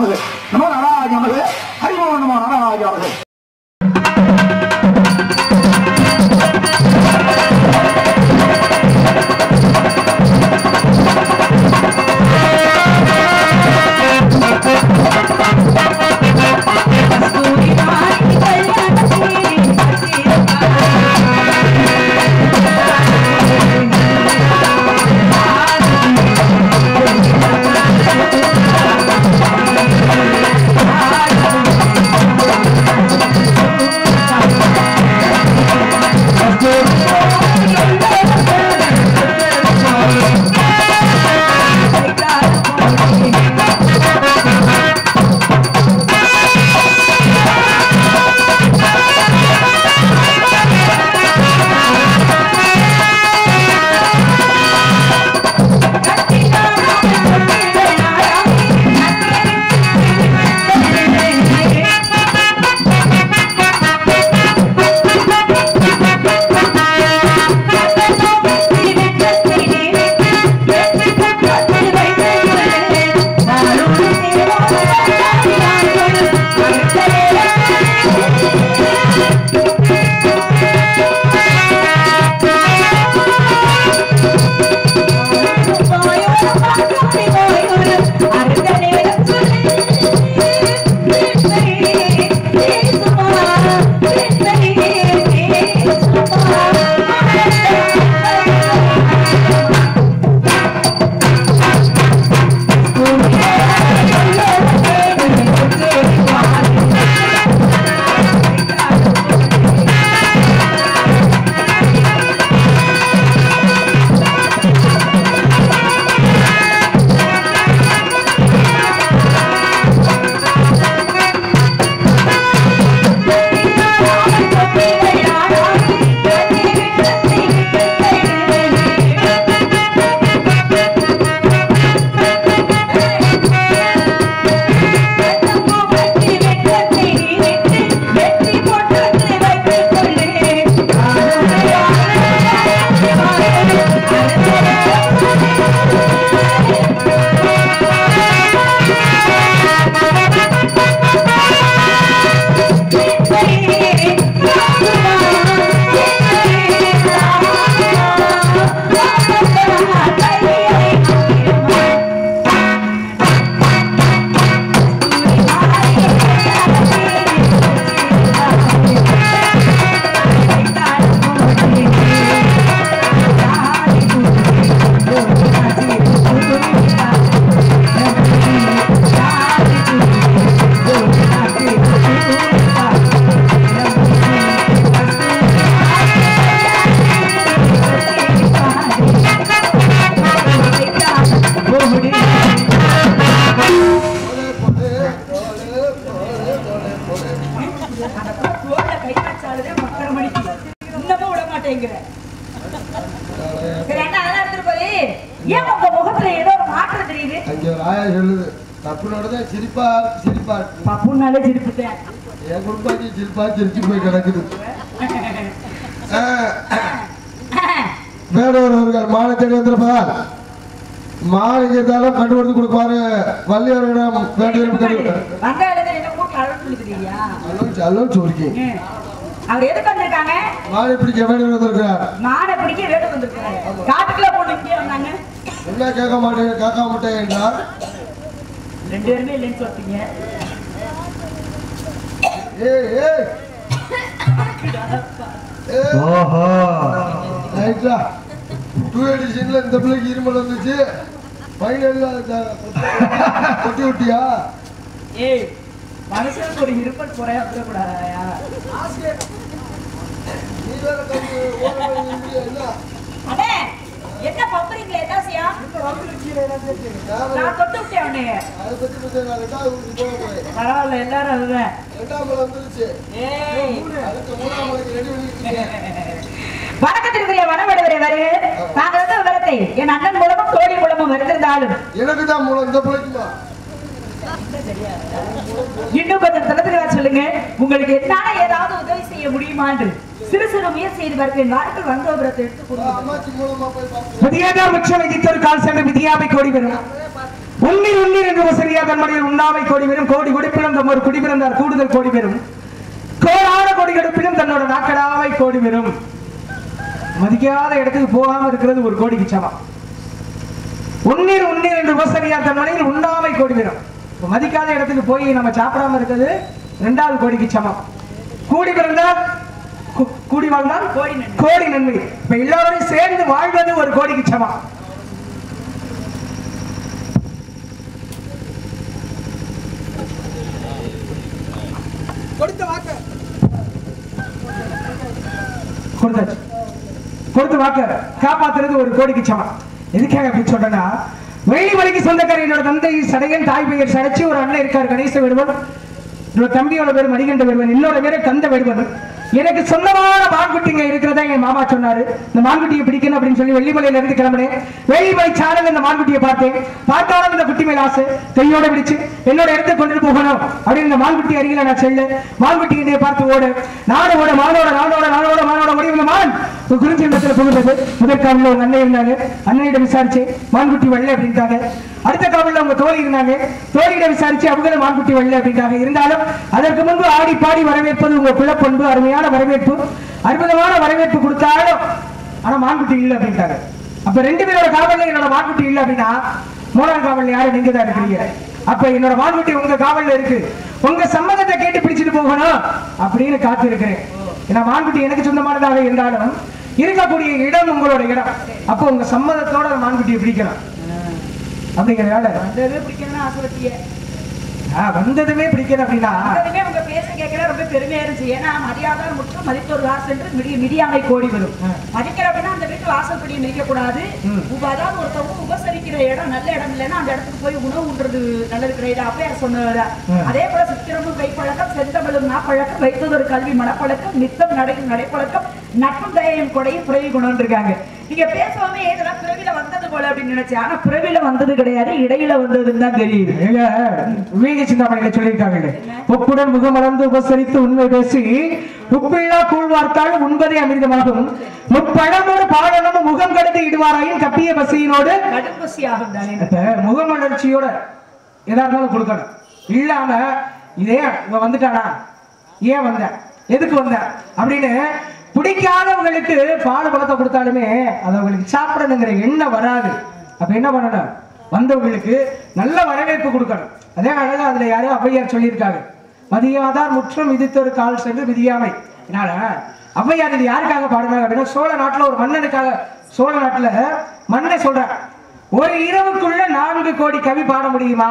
நமது நம நாராஜ நமது ஹரிமோ நம நாராஜ நமது இன்னமும் விட மாட்டேங்கிற சரி அண்ணா அதெல்லாம் எடுத்துட்டு போய் ஏன் உங்க முகத்துல ஏதோ ஒரு மாற்றம் தெரியுது அங்க ஒரு ஆயா சொல்லுது தப்புனோட தான் சிரிப்பா சிரிப்பா இருக்கு பப்புனாலே சிரிப்புட்டேன் என் குடும்பாக்கி சிரிப்பா சிரிச்சு போய் கிடக்குது வேறொரு அவர்கள் மாலை தேடி வந்திருப்பதால் மாலைக்கு இருந்தாலும் கண்டுபிடித்து கொடுப்பாரு வள்ளியவர்களிடம் வேண்டிய கண்டு வெங்காயத்தை என்ன கூட்டு அழகு கொடுக்குறீங்களா அல்லோ அல்லோ சொல்லிக்கி அவர் எதுக்கு வந்திருக்காங்க மாலை பிடிக்க வேண்டிய வந்திருக்கிறார் மாடை பிடிக்க வேடு வந்திருக்காரு காட்டுக்குள்ள போன இங்கே வந்தாங்க என்ன கேட்க மாட்டேன் கேட்க மாட்டேன் என்றார் ரெண்டு பேருமே இல்லைன்னு சொல்றீங்க ஏய் ஏய் ஏய் ஓஹோ ரைட்டா டூ எடிஷன்ல இந்த பிள்ளைக்கு இருமல் வந்துச்சு ஃபைனல்ல கொட்டி விட்டியா ஏய் மனுஷனுக்கு ஒரு இருப்பல் குறையா கூடாதா நீ வேற கம்பி ஓரமா நின்னுட்டியா, என்ன? அண்ணே என்ன பம்புறீங்களே ஏதாசியா நான் நான் தொட்டு விட்டேன் உன்னைய அதை பத்தி பேச நான் ரெண்டாவது ஊருக்கு போக போறேன் பரவாயில்ல எல்லாரும் அதுதான் ரெண்டாம் மலை வந்துருச்சு ஏய் அடுத்த மூணாம் மலைக்கு ரெடி பண்ணிட்டு இருக்கேன். வணக்கத்திற்குரிய வனவடுவரை வருக நாங்கள் வந்து விவரத்தை என் அண்ணன் மூலமும் தோழி மூலமும் வருந்திருந்தாலும் எனக்கு தான் மூலம் இந்த பிள்ளைக்குமா இன்னும் கொஞ்சம் தளத்துல சொல்லுங்க உங்களுக்கு என்னால ஏதாவது உதவி செய்ய முடியுமா என்று சிறு சிறு முயற்சி செய்து வருகிறேன் வாருங்கள் வந்தோபுரத்தை எடுத்து கொடுங்க அம்மாச்சி மூலமா போய் பார்த்து புதியதா முச்ச வைத்தொரு கால் சென்று விதியாமை கோடி வரும் உன்னில் உன்னில் என்று சரியா உபசரியா தன்மடியில் உண்ணாமை கோடி பெறும் கோடி குடிப்பிலும் தம் ஒரு குடி பிறந்தார் கூடுதல் கோடி பெறும் கோடான கோடி கெடுப்பிலும் தன்னோட நாக்கடாவை கோடி பெறும் மதிக்காத இடத்துக்கு போகாம இருக்கிறது ஒரு கோடிக்கு சமம் உன்னீர் உன்னீர் என்று உபசரியா தன்மனையில் உண்ணாமை கோடி பெறும் இப்ப மதிக்காத இடத்துக்கு போய் நம்ம சாப்பிடாம இருக்கிறது ரெண்டாவது கோடிக்கு சமம் கூடி பிறந்தா கு- கூடி வாழ்ந்தால் கோடி நன்மை. கோடி நன்மை இப்ப எல்லாரும் சேர்ந்து வாழ்வது ஒரு கோடிக்கு சமம் கொடுத்த வாக்க கொடுத்தாச்சு கொடுத்த வாக்க காப்பாத்துறது ஒரு கோடிக்கு சமம் எதுக்காக அப்படி சொல்றேன்னா வெள்ளி மலைக்கு சொந்தக்காரர் என்னோட தந்தை சடையன் தாய் பெயர் சடைச்சு ஒரு அண்ணன் இருக்கார் கணேச விடுவன் என்னோட தம்பியோட பேர் மணிகண்ட விடுவன் என்னோட பேரு கந்த விடுவன் எனக்கு சொந்தமான மான்குட்டிங்க இருக்கிறதா என் மாமா சொன்னாரு இந்த மான்குட்டியை பிடிக்கணும் அப்படின்னு சொல்லி வெள்ளிமலையில இருந்து கிளம்பினேன் வெள்ளிமலை சாரல் இந்த மான்குட்டியை பார்த்தேன் பார்த்தாலும் இந்த குட்டி மேல ஆசை கையோட பிடிச்சு என்னோட இடத்துக்கு கொண்டுட்டு போகணும் அப்படின்னு இந்த மான்குட்டி அருகில நான் செல்ல மான்குட்டி என்னைய பார்த்து ஓடு நாடு ஓட மானோட நாடோட நாடோட மானோட ஓடி இந்த மான் ஒரு குறிஞ்சி இடத்துல புகுந்தது முதல் காவலில் உங்க அண்ணன் இருந்தாங்க அண்ணனிடம் விசாரிச்சு மான்குட்டி வெள்ளை அப்படின்ட்டாங்க அடுத்த காவலில் உங்க தோழி இருந்தாங்க தோழியிடம் விசாரிச்சு அவங்களும் மான்குட்டி வெள்ளை அப்படின்ட்டாங்க இருந்தாலும் அதற்கு முன்பு ஆடி பாடி வரவேற்பது உங்க குலப்பண்பு அருமையான வரவேற்பு அற்புதமான வரவேற்பு கொடுத்தாலும் ஆனா மான்குட்டி இல்லை அப்படின்ட்டாங்க அப்ப ரெண்டு பேரோட காவல்ல என்னோட மான்குட்டி இல்லை அப்படின்னா மூணாவது காவல்ல யாரும் நீங்க தான் இருக்கிறீங்க அப்ப என்னோட மான்குட்டி உங்க காவல்ல இருக்கு உங்க சம்மதத்தை கேட்டு பிடிச்சிட்டு போகணும் அப்படின்னு காத்து இருக்கிறேன் ஏன்னா மான்குட்டி எனக்கு சொந்தமானதாக இருந்தாலும் இருக்கக்கூடிய இடம் உங்களோட இடம் அப்போ உங்க சம்மதத்தோட அந்த மான்குட்டியை பிடிக்கணும் அப்படிங்கிறதால வந்தது பிடிக்கணும்னு ஆசைப்பட்டிய ஆ, வந்ததுமே பிடிக்கணும் அப்படின்னா வந்ததுமே உங்க பேச கேட்கல ரொம்ப பெருமையா இருந்துச்சு ஏன்னா மரியாதை முற்றும் மதித்தொரு வாசல் என்று மிடி மிடியாமை கோடி வரும் ஆ. மதிக்கிற அப்படின்னா அந்த வீட்டு வாசல்படியை மிதிக்க கூடாது ம். உப- அதாவது ஒருத்தவங்க உபசரிக்கிற இடம் நல்ல இடம் இல்லைன்னா அந்த இடத்துக்கு போய் உணவு உண்றது நல்லது கிடையாது அப்பயார் சொன்னவர் ம். அதே போல சித்திரமும் கைப்பழக்கம் செந்தமிழும் நாப்பழக்கம் வைத்ததொரு கல்வி மனப்பழக்கம் நித்தம் நடையும் நடைப்பழக்கம் நட்பும் தயையும் கொடையும் பிறவி குணம் இருக்காங்க நீங்க பேசுவாமே இதெல்லாம் பிறவில வந்தது போல அப்படின்னு நினைச்சேன் ஆனா பிறவில வந்தது கிடையாது இடையில வந்ததுன்னு தான் தெரியுது ஏங்க, வீங்க சிந்தாமணியில சொல்லியிருக்காங்க உப்புடன் முகமலர்ந்து உபசரித்து உண்மை பேசி உப்பில்லா கூழ்வார்த்தால் உண்பதே அமிர்தமாகும் முப்பழமோடு பாடலும் முகம் கடந்து இடுவாராயின் கப்பிய பசியினோடு கடும் பசி ஆகும் தானே இப்ப முகமலர்ச்சியோட எதா இருந்தாலும் கொடுக்கணும் இல்லாம இதே இவன் வந்துட்டானா ஏன் வந்த எதுக்கு வந்த அப்படின்னு பிடிக்காதவங்களுக்கு பால் பழத்தை கொடுத்தாலுமே அது அவங்களுக்கு சாப்பிடணுங்கிற எண்ணம் வராது அப்ப என்ன பண்ணணும் வந்தவங்களுக்கு நல்ல வரவேற்பு கொடுக்கணும் அதே அழகா அதுல யாரோ ஔவையார் சொல்லியிருக்காங்க மதியாதார் முற்றம் விதித்தொரு கால் சென்று விதியாமை என்னால ஔவையார் இது யாருக்காக பாடுறாங்க அப்படின்னா சோழ நாட்டுல ஒரு மன்னனுக்காக சோழ நாட்டுல மன்னனை சொல்றாங்க ஒரு இரவுக்குள்ள நான்கு கோடி கவி பாட முடியுமா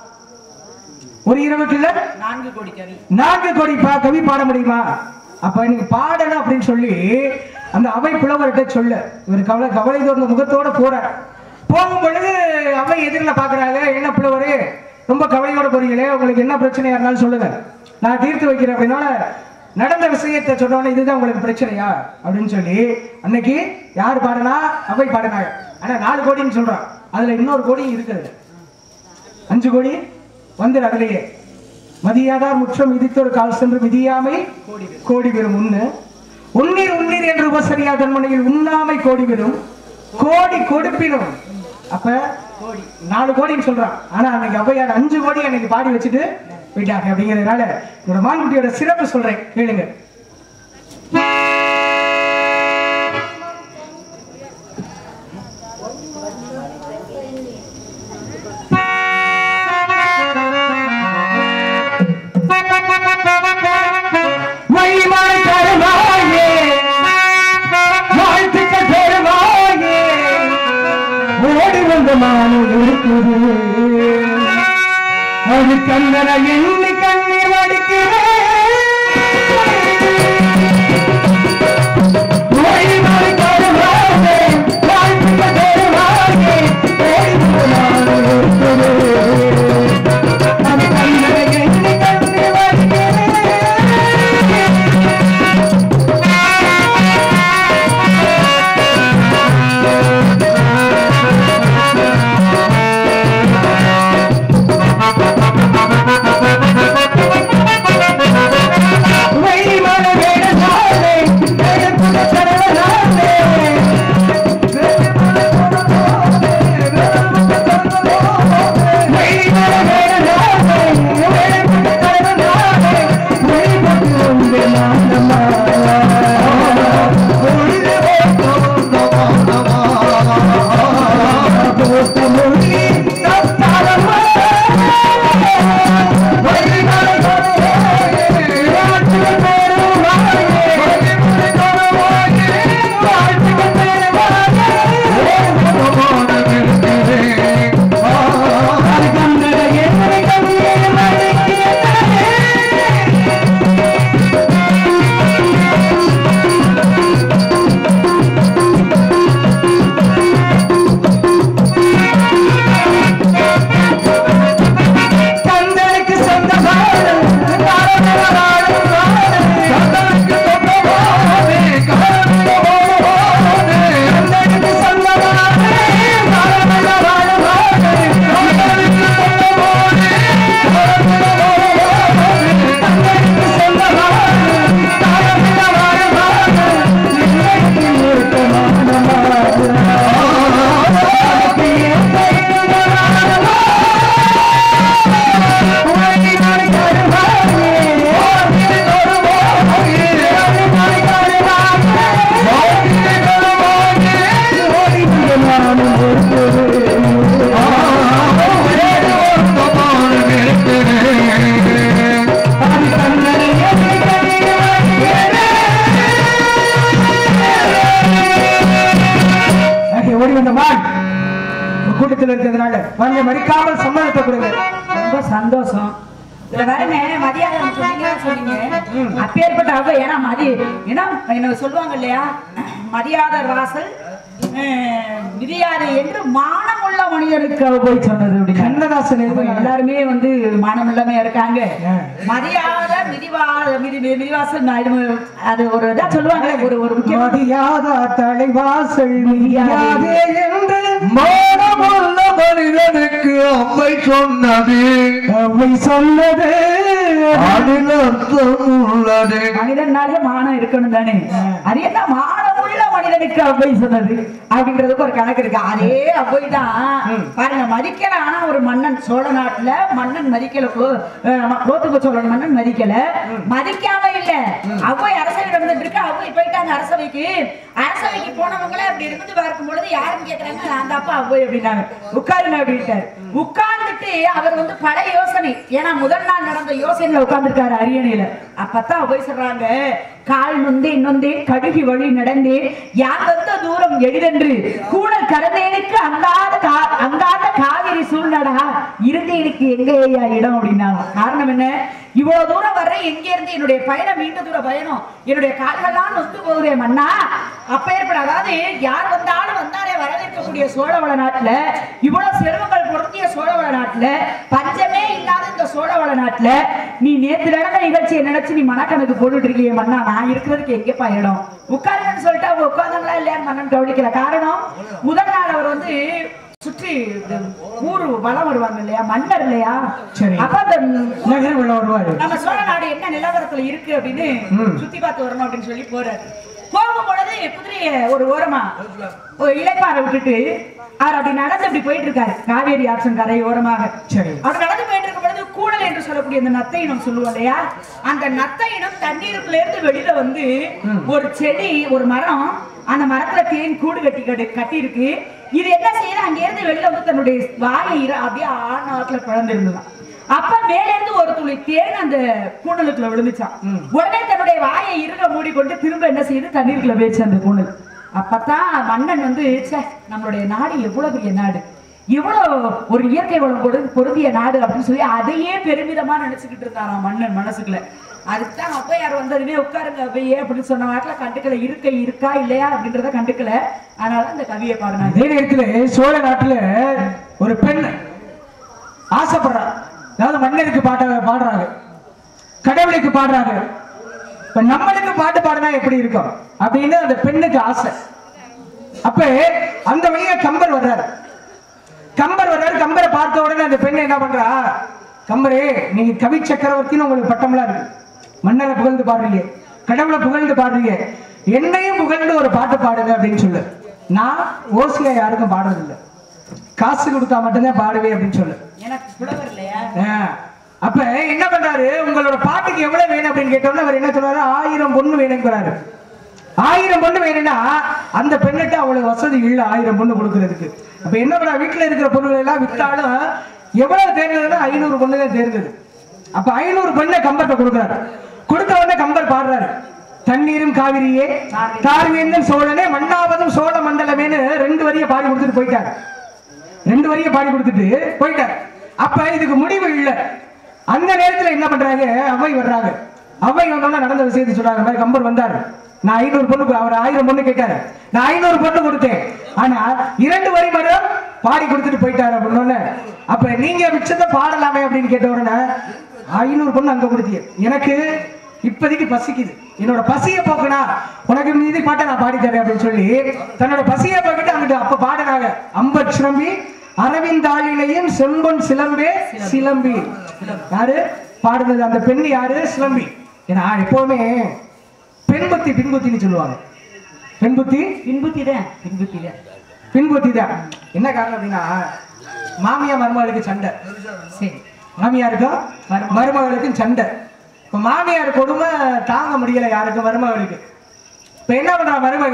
ஒரு இரவுக்குள்ள நான்கு கோடி கவி நான்கு கோடி பா- கவி பாட முடியுமா அப்ப நீங்க பாடணும் அப்படின்னு சொல்லி அந்த அவை புலவர்கிட்ட சொல்லு இவர் கவலை கவலை தோர்ந்த முகத்தோட போற போகும் பொழுது அவை எதிரில் பாக்குறாங்க என்ன புலவரு ரொம்ப கவலையோட போறீங்களே உங்களுக்கு என்ன பிரச்சனையா இருந்தாலும் சொல்லுங்க நான் தீர்த்து வைக்கிறேன் அப்படின்னால நடந்த விஷயத்தை சொன்னோன்னே இதுதான் உங்களுக்கு பிரச்சனையா அப்படின்னு சொல்லி அன்னைக்கு யார் பாடினா அவை பாடினாங்க ஆனா நாலு கோடின்னு சொல்றான் அதுல இன்னொரு கோடி இருக்குது அஞ்சு கோடி வந்துரு அதுலயே மதியாதார் முற்றம் மிதித்தொரு கால் சென்று மிதியாமை கோடி பெறும் உண்ணு உன்னீர் உன்னீர் என்று உபசரியா தன்மனையில் உண்ணாமை கோடி பெறும் கோடி கொடுப்பினும் அப்ப கோடி நாலு கோடின்னு சொல்றான் ஆனா அன்னைக்கு ஔவையார் அஞ்சு கோடி அன்னைக்கு பாடி வச்சுட்டு போயிட்டாங்க அப்படிங்கிறதுனால என்னோட மான்குட்டியோட சிறப்பு சொல்றேன் கேளுங்க வழிமாறி தருவாயே வாழ்த்துக்கள் பெறுவாயே ஓடி வந்த மானு இருக்குது அது கண்ணனை எண்ணி கண்ணீர் வடிக்கிறேன் வழிமாறி தருவாயே வாழ்த்துக்கள் பெறுவாயே ஓடி வந்த மானு இருக்குது அது கண்ணனை எண்ணி கண்ணீர் வடிக்கிறேன் Thank நீங்க மறுக்காமல் சம்மதத்தை கொடுங்க ரொம்ப சந்தோஷம் இதுல பாருங்க மரியாதை சொன்னீங்க சொன்னீங்க அப்பேற்பட்ட அவ ஏன்னா மதி ஏன்னா என்ன சொல்லுவாங்க இல்லையா மரியாதை வாசல் அஹ், மிதியாதை என்று மானமுள்ள மனிதனுக்கு அவ போய் சொன்னது அப்படின்னு கண்ணதாசன் இப்ப எழுதின எல்லாருமே வந்து மானமில்லாம இருக்காங்க ஆ. மரியாதை மிதிவா மிதி மிதிவாசல் நான் இது- அது ஒரு இதா சொல்லுவாங்க ஒரு ஒரு முக்கியமான மதியாத தலைவாசல் மிதியாதே என்று மானமுள்ள மனிதனுக்கு அம்மை சொன்னது அவை சொன்னது அதில் அர்த்தம் உள்ளது மனிதனாலே மானம் இருக்கணும் தானே அது என்ன மானமுள்ள மனிதனுக்கு அவ்வை சொன்னது அப்படின்றதுக்கு ஒரு கணக்கு இருக்கு அதே அவ்வை தான் பாருங்க மதிக்கல ஆனா ஒரு மன்னன் சோழ நாட்டுல மன்னன் மதிக்கல கோ- அஹ் கோத்துக்கு சோழன் மன்னன் மதிக்கல மதிக்காம இல்ல அவ்வை அரசவையில் இருந்துட்டு இருக்கு அவ்வை போயிட்டாங்க அரசவைக்கு அரசவைக்கு போனவங்களே அப்படி இருந்து பார்க்கும் பொழுது யாருன்னு கேக்குறாங்க நான் தாப்பா அவ்வை அப்படின்னாங்க உட்காருங்க அப்படின்ட்டாரு உட்கார்ந்துட்டு அவர் வந்து பல யோசனை ஏன்னா முதல் நாள் நடந்த யோசனையில உட்கார்ந்துருக்காரு அரியணையில அப்பதான் போய் சொல்றாங்க கால் நொந்தேன் நொந்தேன் கடுகி வழி நடந்தேன் யார் வந்த தூரம் எளிதென்று கூடல் கடந்தேனுக்கு அங்காத கா- அங்காத காவிரி சூழ்நடா இருந்தேனுக்கு எங்கேயா இடம் அப்படின்னாங்க காரணம் என்ன இவ்வளவு தூரம் வர்றேன் எங்க இருந்து என்னுடைய பயணம் நீண்ட தூர பயணம் என்னுடைய கால்கள்லாம் நொந்து போகுதே மன்னா அப்ப ஏற்பட அதாவது யார் வந்தாலும் வந்தாரே வரவேற்கக்கூடிய சோழவள நாட்டுல இவ்வளவு செல்வங்கள் பொருந்திய சோழவள நாட்டுல பஞ்சமே இல்லாத இந்த சோழவள நாட்டுல நீ நேத்து நடந்த நிகழ்ச்சியை நினைச்சு நீ மனக்கணக்கு போட்டுட்டு இருக்கியே மன்னா நான் இருக்கிறதுக்கு எங்கப்பா இடம் உட்காருங்கன்னு சொல்லிட்டு அவங்க உட்கார்ந்தாங்களா இல்லையான்னு மன்னன் கவனிக்கல காரணம் முதல் நாள் அவர் வந்து சுற்றி இந்த ஊரு வளம் வருவாங்க இல்லையா மன்னர் இல்லையா சரி. அப்ப அந்த நகர் உள்ள வருவாரு நம்ம சோழ நாடு என்ன நிலவரத்துல இருக்கு அப்படின்னு ம். சுத்தி பார்த்து வரணும் அப்படின்னு சொல்லி போறாரு போகும் பொழுது குதிரைய ஒரு ஓரமா ஒரு இலைப்பாறை விட்டுட்டு அவர் அப்படி நடந்து அப்படி போயிட்டு இருக்காரு காவேரி ஆற்றன் கரை ஓரமாக சரி. அவர் நடந்து போயிட்டு இருக்கும் பொழுது கூடல் என்று சொல்லக்கூடிய அந்த நத்தை இனம் சொல்லுவோம் இல்லையா அந்த நத்தை இனம் தண்ணீருக்குள்ள இருந்து வெளியில வந்து ஒரு செடி ஒரு மரம் அந்த மரத்துல தேன் கூடு கட்டி கட்டி கட்டி இருக்கு இது என்ன செய்யுது அங்க இருந்து வெளியில வந்து தன்னுடைய வாயை இர- அப்படியே ஆணாத்துல பிளந்து இருந்ததாம் அப்ப மேல இருந்து ஒரு துளி தேன் அந்த கூண்டலுக்குள்ள விழுந்துச்சான் உடனே தன்னுடைய வாயை இருக மூடிக்கொண்டு திரும்ப என்ன செய்யுது தண்ணீருக்குள்ள போயிடுச்சு அந்த கூண்டல் அப்பதான் மன்னன் வந்து ச்சே நம்மளுடைய நாடு எவ்வளவு பெரிய நாடு எவ்வளவு ஒரு இயற்கை வளம் கொடு பொருந்திய நாடு அப்படின்னு சொல்லி அதையே பெருமிதமா நினைச்சுக்கிட்டு இருந்தாராம் மன்னன் மனசுக்குள்ள அதுக்குதான் அப்பையார் வந்ததுமே உட்காருங்க அப்பையே அப்படின்னு சொன்ன வாட்டில கண்டுக்கல இருக்கை இருக்கா இல்லையா அப்படின்றத கண்டுக்கல அதனால அந்த கவியை பாடினாங்க அதே நேரத்துல சோழ நாட்டுல ஒரு பெண் ஆசைப்படுறா அதாவது மன்னருக்கு பாட்ட பாடுறாங்க கடவுளுக்கு பாடுறாங்க இப்ப நம்மளுக்கு பாட்டு பாடினா எப்படி இருக்கும் அப்படின்னு அந்த பெண்ணுக்கு ஆசை அப்ப அந்த வழியா கம்பர் வர்றாரு கம்பர் வர்றாரு கம்பரை பார்த்த உடனே அந்த பெண் என்ன பண்றா கம்பரே நீங்க கவி சக்கரவர்த்தின்னு உங்களுக்கு பட்டம்லாம் இருக்கு மன்னரை புகழ்ந்து பாடுறீங்க கடவுளை புகழ்ந்து பாடுறீங்க என்னையும் புகழ்ந்து ஒரு பாட்டு பாடுங்க அப்படின்னு சொல்லு நான் ஓசியா யாருக்கும் பாடுறது இல்ல காசு கொடுத்தா மட்டும்தான் பாடுவேன் அப்படின்னு சொல்லு எனக்கு புலவர் இல்லையா ஆ. அப்ப என்ன பண்றாரு உங்களோட பாட்டுக்கு எவ்வளவு வேணும் அப்படின்னு கேட்டோம்னா அவர் என்ன சொல்றாரு ஆயிரம் பொண்ணு வேணுங்கிறாரு ஆயிரம் பொண்ணு வேணும்னா அந்த பெண்ணுக்கு அவ்வளவு வசதி இல்ல ஆயிரம் பொண்ணு கொடுக்கறதுக்கு அப்ப என்ன பண்ண வீட்டுல இருக்கிற பொண்ணுகள் எல்லாம் வித்தாலும் எவ்வளவு தேர்ந்ததுன்னா ஐநூறு பொண்ணு தான் தேர்ந்தது அப்ப ஐநூறு பொண்ணை கம்பர்ட்ட கொடுக்குறாரு கொடுத்த உடனே கம்பர் பாடுறாரு தண்ணீரும் காவிரியே தார்வேந்தன் சோழனே மன்னாவதும் சோழ மண்டலமேன்னு ரெண்டு வரிய பாடி கொடுத்துட்டு போயிட்டாரு ரெண்டு வரிய பாடி கொடுத்துட்டு போயிட்டார் அப்ப இதுக்கு முடிவு இல்ல அந்த நேரத்துல என்ன பண்றாங்க அவை வர்றாங்க அவை வந்தோம்னா நடந்த விஷயத்தை சொல்றாங்க இந்த மாதிரி கம்பர் வந்தாரு நான் ஐநூறு பொண்ணு அவர் ஆயிரம் பொண்ணு கேட்டாரு நான் ஐநூறு பொண்ணு கொடுத்தேன் ஆனா இரண்டு வரி மட்டும் பாடி கொடுத்துட்டு போயிட்டாரு அப்படின்னு அப்ப நீங்க மிச்சத்தை பாடலாமே அப்படின்னு கேட்ட உடனே ஐநூறு பொண்ணு அங்க கொடுத்தீங்க எனக்கு இப்போதைக்கு பசிக்குது என்னோட பசியை போக்குனா உனக்கு மீதி பாட்டை நான் பாடி தரேன் அப்படின்னு சொல்லி தன்னோட பசியை போக்கிட்டு அங்கிட்டு அப்ப பாடினாங்க அம்பட் சிலம்பி அரவிந்தாளிலையும் செம்பொன் சிலம்பே சிலம்பி யாரு பாடுனது அந்த பெண் யாரு சிலம்பி ஏன்னா எப்பவுமே பெண் புத்தி பின்புத்தின்னு சொல்லுவாங்க பெண் புத்தி பின்புத்தி தான் பின்புத்தி தான் பின்புத்தி தான் என்ன காரணம் அப்படின்னா மாமியா மருமகளுக்கு சண்டை சரி மாமியாருக்கும் மருமகளுக்கும் சண்டை இப்ப மாமியார் கொடுமை தாங்க முடியல யாருக்கும் மருமகளுக்கு இப்ப என்ன பண்றா மருமக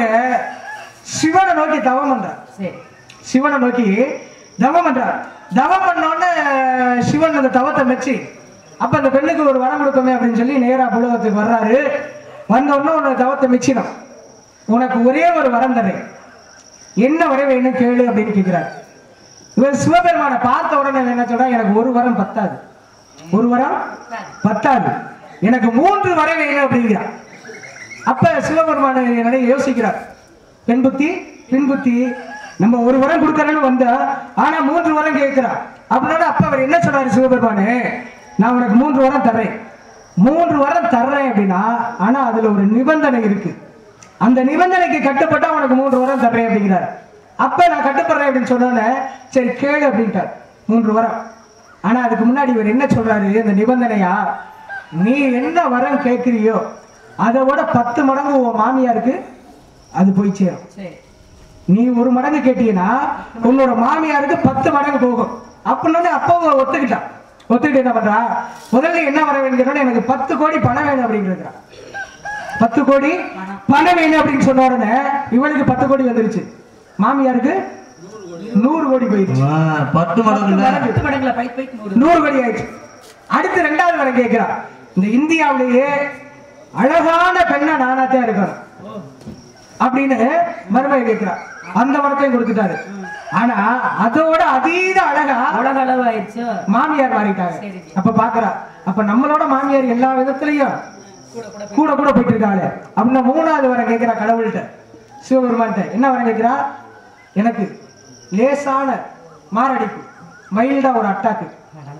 சிவனை நோக்கி தவம் பண்றா சரி சிவனை நோக்கி தவம் பண்றா தவம் பண்ணோடனே சிவன் அந்த தவத்தை மெச்சி அப்ப அந்த பெண்ணுக்கு ஒரு வரம் கொடுக்கமே அப்படின்னு சொல்லி நேரா புலகத்துக்கு வர்றாரு வந்த உடனே உன்னோட தவத்தை மெச்சிடும் உனக்கு ஒரே ஒரு வரம் தரேன் என்ன வர வேணும் கேளு அப்படின்னு கேட்கிறார் இவர் சிவபெருமானை பார்த்த உடனே என்ன சொல்றா எனக்கு ஒரு வரம் பத்தாது ஒரு வரம் பத்தாது எனக்கு மூன்று வரம் வேணும் அப்படிங்கிறார் அப்ப சிவபெருமான நிறைய யோசிக்கிறார் பெண் புத்தி பின் புத்தி நம்ம ஒரு வரம் கொடுக்கறன்னு வந்தா ஆனா மூன்று வரம் கேட்கிறார் அப்படின்னா அப்ப அவர் என்ன சொல்றாரு சிவபெருமானே நான் உனக்கு மூன்று வரம் தர்றேன் மூன்று வரம் தர்றேன் அப்படின்னா ஆனா அதுல ஒரு நிபந்தனை இருக்கு அந்த நிபந்தனைக்கு கட்டுப்பட்டா உனக்கு மூன்று வரம் தர்றேன் அப்படிங்கிறார் அப்ப நான் கட்டுப்படுறேன் அப்படின்னு சொன்னோன்னே சரி கேளு அப்படின்ட்டார் மூன்று வரம் ஆனா அதுக்கு முன்னாடி இவர் என்ன சொல்றாரு இந்த நிபந்தனையா நீ என்ன வரம் கேட்கிறியோ அதை விட பத்து மடங்கு உன் மாமியாருக்கு அது போய் சேரும் சரி நீ ஒரு மடங்கு கேட்டீங்கன்னா உன்னோட மாமியாருக்கு பத்து மடங்கு போகும் அப்படின்னு அப்போ ஒத்துக்கிட்டான் ஒத்துக்கிட்டு என்ன பண்றா முதல்ல என்ன வர வேணுங்கிறோட எனக்கு பத்து கோடி பணம் வேணும் அப்படிங்கிறா பத்து கோடி பணம் வேணும் அப்படின்னு சொன்ன உடனே இவளுக்கு பத்து கோடி வந்துருச்சு மாமியாருக்கு நூறு கோடி போயிடுச்சு ஆ, பத்து மடங்கு இல்ல பத்து மடங்குல பைக் பைக் நூறு நூறு கோடி ஆயிடுச்சு அடுத்து ரெண்டாவது வரை கேட்கிறா இந்த இந்தியாவிலேயே அழகான பெண்ணை நானாத்தான் இருக்கணும் அப்படின்னு மருமகை கேட்கிறா அந்த வரத்தையும் கொடுத்துட்டாரு ஆனா அதோட அதீத அழகா உலக அளவு ஆயிடுச்சு மாமியார் மாறிட்டாங்க சரி. அப்ப பாக்குறா அப்ப நம்மளோட மாமியார் எல்லா விதத்திலையும் கூட கூட போயிட்டு இருக்காளே அப்படின்னா மூணாவது வரை கேட்கிறா கடவுள்கிட்ட சிவபெருமான்கிட்ட என்ன வரை கேட்கிறா எனக்கு லேசான மாரடைப்பு மைல்டா ஒரு அட்டாக்கு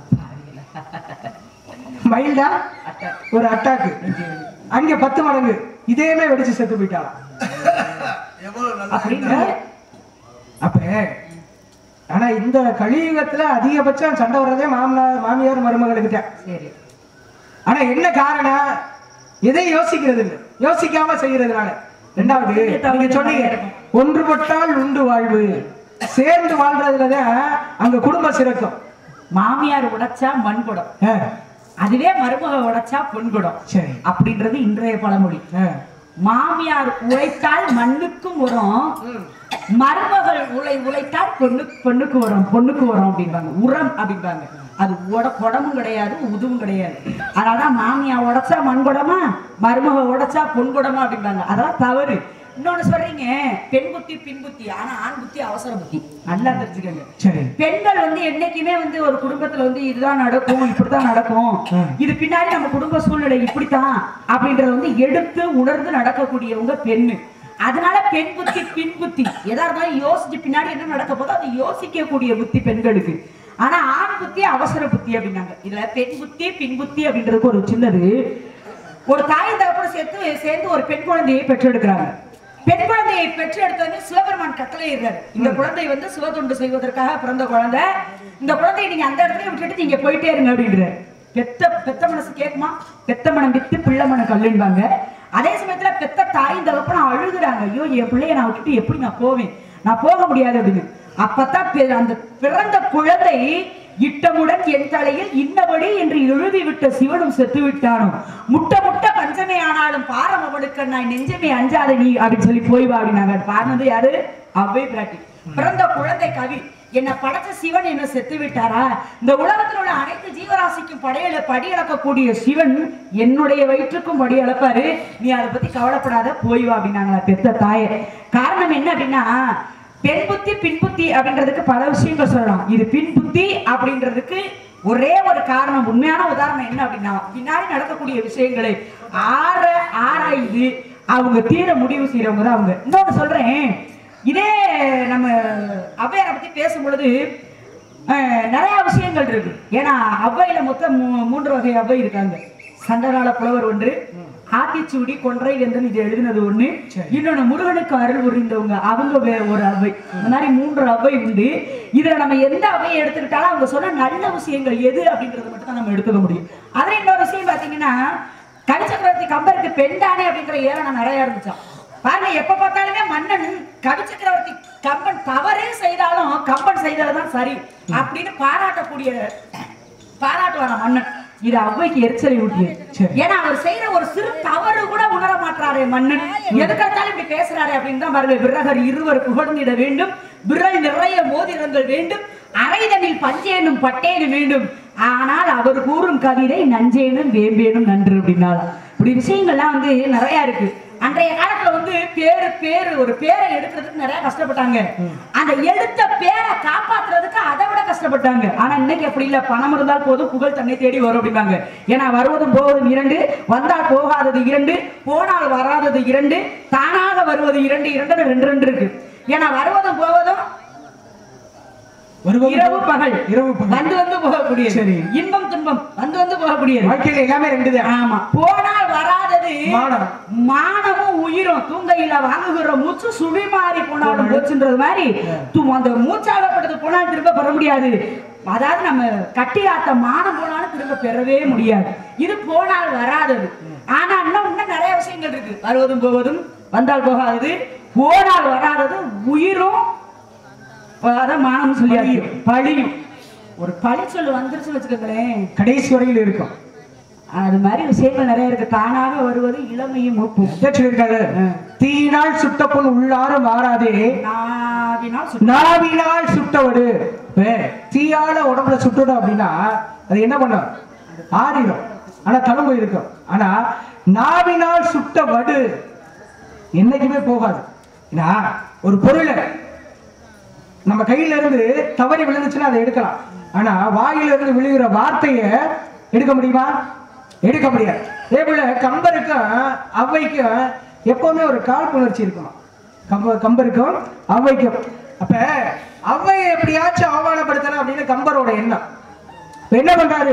மைல்டா ஒரு அட்டாக்கு அங்க பத்து மடங்கு இதேமே வெடிச்சு செத்து போயிட்டாளாம் அப்படின்னு அப்ப ஆனா இந்த கலியுகத்துல அதிகபட்சம் சண்டை வர்றதே மாமனார் மாமியார் மருமகளுக்கு தான் சரி ஆனா என்ன காரணம் எதை யோசிக்கிறது இல்லை யோசிக்காம செய்யறதுனால ரெண்டாவது நீங்க சொன்னீங்க ஒன்றுபட்டால் உண்டு வாழ்வு சேர்ந்து வாழ்றதுலதான் அங்க குடும்பம் சிறக்கும் மாமியார் உடைச்சா மண் குடம் ஆ, அதுவே மருமக உடைச்சா பொன் குடம் சரி அப்படின்றது இன்றைய பழமொழி ஆ, மாமியார் உழைத்தால் மண்ணுக்கும் வரும் மருமகள் உழை உழைத்தால் பொண்ணு பொண்ணுக்கு வரும் பொண்ணுக்கு வரும் அப்படிம்பாங்க உரம் அப்படிம்பாங்க அது உட குடமும் கிடையாது உதுவும் கிடையாது அதனாலதான் மாமியா உடைச்சா மண் குடமா மருமக உடைச்சா பொன் குடமா அப்படிம்பாங்க அதெல்லாம் தவறு இன்னொன்னு சொல்றீங்க பெண் புத்தி பின் புத்தி ஆனா ஆண் புத்தி அவசர புத்தி நல்லா தெரிஞ்சுக்கங்க சரி பெண்கள் வந்து என்னைக்குமே வந்து ஒரு குடும்பத்துல வந்து இதுதான் நடக்கும் இப்படித்தான் நடக்கும் ம். இது பின்னாடி நம்ம குடும்ப சூழ்நிலை இப்படித்தான் அப்படின்றத வந்து எடுத்து உணர்ந்து நடக்கக்கூடியவங்க பெண்ணு அதனால பெண் புத்தி பின் புத்தி எதா இருந்தாலும் யோசிச்சு பின்னாடி என்ன நடக்க போதோ அதை யோசிக்கக்கூடிய புத்தி பெண்களுக்கு ஆனா ஆண் புத்தி அவசர புத்தி அப்படின்னாங்க இதுல பெண் புத்தி பின் புத்தி அப்படின்றதுக்கு ஒரு சின்னது ஒரு தாய் தகப்பன சேர்த்து சேர்ந்து ஒரு பெண் குழந்தையை பெற்றெடுக்கிறாங்க பெண் குழந்தையை பெற்றெடுத்தது சிவபெருமான் கட்டளையிடுறாரு இந்த குழந்தை வந்து சிவதொண்டு செய்வதற்காக பிறந்த குழந்தை இந்த குழந்தையை நீங்க அந்த இடத்துல விட்டுட்டு நீங்க போயிட்டே இருங்க அப்படின்றாரு பெத்த பெத்த மனசு கேட்குமா பெத்த மனம் வித்து பிள்ளை மனம் கல்லுன்பாங்க அதே சமயத்துல பெத்த தாயும் தகப்பனும் அழுகுறாங்க ஐயோ என் பிள்ளைய நான் விட்டுட்டு எப்படி நான் போவேன் நான் போக முடியாது அப்படின்னு அப்பதான் பெ- அந்த பிறந்த குழந்தை இட்டமுடன் என் தலையில் இன்னபடி என்று எழுதிவிட்ட சிவனும் செத்து விட்டானோ முட்ட முட்ட பஞ்சமே ஆனாலும் பாரம் அவனுக்கு நான் நெஞ்சமே அஞ்சாத நீ அப்படின்னு சொல்லி போய் வா அப்படின்னாங்க அது பாடினது யாரு அவ்வை பிராட்டி பிறந்த குழந்தை கவி என்னை படைச்ச சிவன் என்ன செத்து விட்டாரா இந்த உலகத்தில் உள்ள அனைத்து ஜீவராசிக்கும் படையல படியளக்கக்கூடிய சிவன் என்னுடைய வயிற்றுக்கும் படி அளப்பாரு நீ அதை பத்தி கவலைப்படாத போய் வா அப்படின்னாங்களா பெத்த தாயே காரணம் என்ன அப்படின்னா பெண் புத்தி பின் புத்தி அப்படின்றதுக்கு பல விஷயங்கள் சொல்லலாம் இது பின் புத்தி அப்படின்றதுக்கு ஒரே ஒரு காரணம் உண்மையான உதாரணம் என்ன அப்படின்னா பின்னாடி நடக்கக்கூடிய விஷயங்களை ஆற ஆராய்ந்து அவங்க தீர முடிவு செய்யறவங்க தான் அவங்க இன்னொன்னு சொல்றேன் இதே நம்ம அவ்வையாரை பத்தி பேசும் பொழுது அஹ், நிறைய விஷயங்கள் இருக்கு ஏன்னா அவ்வையில மொத்தம் மூ- மூன்று வகை அவ்வை இருக்காங்க சண்டகால புலவர் ஒன்று ஆத்திச்சூடி கொன்றை வெந்தன் இது எழுதினது ஒண்ணு இன்னொன்னு முருகனுக்கு அருள் புரிந்தவங்க அவங்க வே- ஒரு அவ்வை இந்த மாதிரி மூன்று அவ்வை உண்டு இதுல நம்ம எந்த அவையை எடுத்துக்கிட்டாலும் அவங்க சொன்ன நல்ல விஷயங்கள் எது அப்படின்றத மட்டும் தான் நம்ம எடுத்துக்க முடியும் அதுல இன்னொரு விஷயம் பாத்தீங்கன்னா கவிச்சக்கரவர்த்தி கம்பருக்கு பெண்டானே அப்படிங்கிற ஏளனம் நிறைய இருந்துச்சாம் பாருங்க எப்ப பார்த்தாலுமே மன்னன் கவிச்சக்கரவர்த்தி கம்பன் தவறே செய்தாலும் கம்பன் செய்ததுதான் சரி அப்படின்னு பாராட்டக்கூடிய பாராட்டுவார மன்னன் இது அவ்வைக்கு எரிச்சலை ஊட்டியது ஏன்னா அவர் செய்யற ஒரு சிறு தவறு கூட உணர மாட்டாரே மன்னன் எதுக்கெடுத்தாலும் இப்படி பேசுறாரு அப்படின்னு தான் பாருங்க விரகர் இருவர் புகழ்ந்திட வேண்டும் விரல் நிறைய மோதிரங்கள் வேண்டும் அரைதனில் பஞ்சேனும் பட்டேனும் வேண்டும் ஆனால் அவர் கூறும் கவிதை நஞ்சேனும் வேம்பேனும் நன்று அப்படின்னால இப்படி விஷயங்கள்லாம் வந்து நிறைய இருக்கு அன்றைய காலத்துல வந்து பேரு பேரு ஒரு பேரை எடுக்கிறதுக்கு நிறைய கஷ்டப்பட்டாங்க அந்த எடுத்த பேரை காப்பாத்துறதுக்கு அதை விட கஷ்டப்பட்டாங்க ஆனா இன்னைக்கு அப்படி இல்ல பணம் இருந்தால் போதும் புகழ் தன்னை தேடி வரும் அப்படிம்பாங்க ஏன்னா வருவதும் போவதும் இரண்டு வந்தால் போகாதது இரண்டு போனால் வராதது இரண்டு தானாக வருவது இரண்டு இரண்டு ரெண்டு ரெண்டு இருக்கு ஏன்னா வருவதும் போவதும் வருவது இரவு பகல் இரவு பகல். வந்து வந்து போகக்கூடியது சரி. இன்பம் துன்பம் வந்து வந்து போகக்கூடியது வாழ்க்கையில எல்லாமே ரெண்டு தான் ஆமா போனால் வராதது மானம். மானமும் உயிரும் தூங்கையில வாங்குகிற மூச்சு சுழி மாறி போனாலும் போச்சுன்றது மாதிரி து- அந்த மூச்சாகப்பட்டது போனால் திரும்ப பெற முடியாது அதாவது நம்ம கட்டி ஆத்த மானம் போனாலும் திரும்ப பெறவே முடியாது இது போனால் வராதது ஆனா இன்னும் இன்னும் நிறைய விஷயங்கள் இருக்கு வருவதும் போவதும் வந்தால் போகாதது போனால் வராதது உயிரும் அதான் மானம் சொல்லி பழியும் ஒரு பழி சொல்லு வந்துருச்சு வச்சுக்கோங்களேன் கடைசி வரையில் இருக்கும் அது மாதிரி விஷயங்கள் நிறைய இருக்கு தானாக வருவது இளமையும் மூப்பும் என்ன சொல்லியிருக்காரு தீயினால் சுட்ட பொன் உள்ளாரும் மாறாதே நாவினால் சுட்டு- நாவினால் சுட்டவடு இப்ப தீயால உடம்புல சுட்டுடும் அப்படின்னா அது என்ன பண்ணும் ஆறிடும் ஆனா தழும்பு இருக்கும் ஆனா நாவினால் சுட்ட வடு என்னைக்குமே போகாது ஏன்னா ஒரு பொருளை நம்ம கையில இருந்து தவறி விழுந்துச்சுன்னா அதை எடுக்கலாம் ஆனா வாயில இருந்து விழுகிற வார்த்தையை எடுக்க முடியுமா எடுக்க முடியாது அதே போல கம்பருக்கும் அவ்வைக்கும் எப்பவுமே ஒரு காழ்ப்புணர்ச்சி இருக்கும் கம்ப கம்பருக்கும் அவ்வைக்கும் அப்ப அவ்வையை எப்படியாச்சும் அவமானப்படுத்தணும் அப்படின்னு கம்பரோட எண்ணம் இப்ப என்ன பண்றாரு